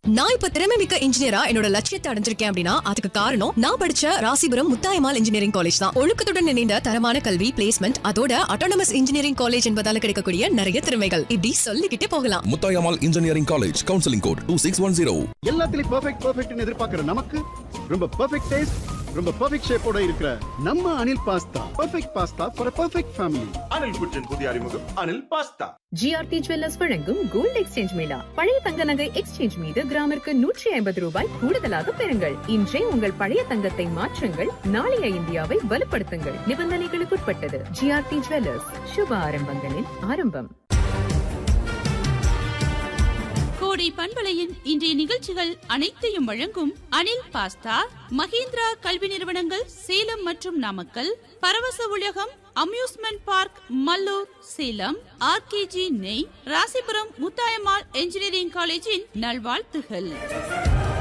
நான் இப்ப திறமை மிக்க இன்ஜினியரா என்னோட லட்சியத்தை அடைஞ்சிருக்கேன் அப்படின்னா அதுக்கு காரணம் நான் படிச்ச ராசிபுரம் முத்தாயமால் இன்ஜினியரிங் காலேஜ் தான் ஒழுக்கத்துடன் இணைந்த தரமான கல்வி பிளேஸ்மெண்ட் அதோட அட்டானமஸ் இன்ஜினியரிங் காலேஜ் என்பதால கிடைக்கக்கூடிய நிறைய திறமைகள் இப்படி சொல்லிக்கிட்டே போகலாம் Muthayammal engineering college counselling code two six one zero எல்லாத்துலயும் பெர்ஃபெக்ட் பெர்ஃபெக்ட்னு எதிர்பார்க்கிற நமக்கு ரொம்ப பெர்ஃபெக்ட் டேஸ்ட் ரொம்ப பெர்ஃபெக்ட் ஷேப்போட இருக்கிற நம்ம Anil pasta perfect pasta for perfect family Anil kitchen புதிய அறிமுகம் அனில் பாஸ்தா ஜிஆர்டி ஜுவல்லர்ஸ் வழங்கும் கோல்ட் எக்ஸ்சேஞ்ச் மேளா பழைய தங்க நகை எக்ஸ்சேஞ்ச் மீது கிராமிற்கு நூற்றி ஐம்பது ரூபாய் கூடுதலாக பெறுங்கள் இன்றே உங்கள் பழைய தங்கத்தை மாற்றுங்கள் நாளைய இந்தியாவை வலுப்படுத்துங்கள் நிபந்தனைகளுக்குட்பட்டது ஜிஆர்டி ஜுவல்லர்ஸ் சுப ஆரம்பங்களின் ஆரம்பம் கோடை பண்பலையின் இன்றைய நிகழ்ச்சிகள் அனைத்தையும் வழங்கும் அனில் பாஸ்தா மஹிந்திரா கல்வி நிறுவனங்கள் சேலம் மற்றும் Namakkal Paravasa Ulagam amusement park Mallur Salem RKG நெய் ராசிபுரம் முத்தாயம்மாள் என்ஜினியரிங் காலேஜின் நல்வாழ்த்துகள்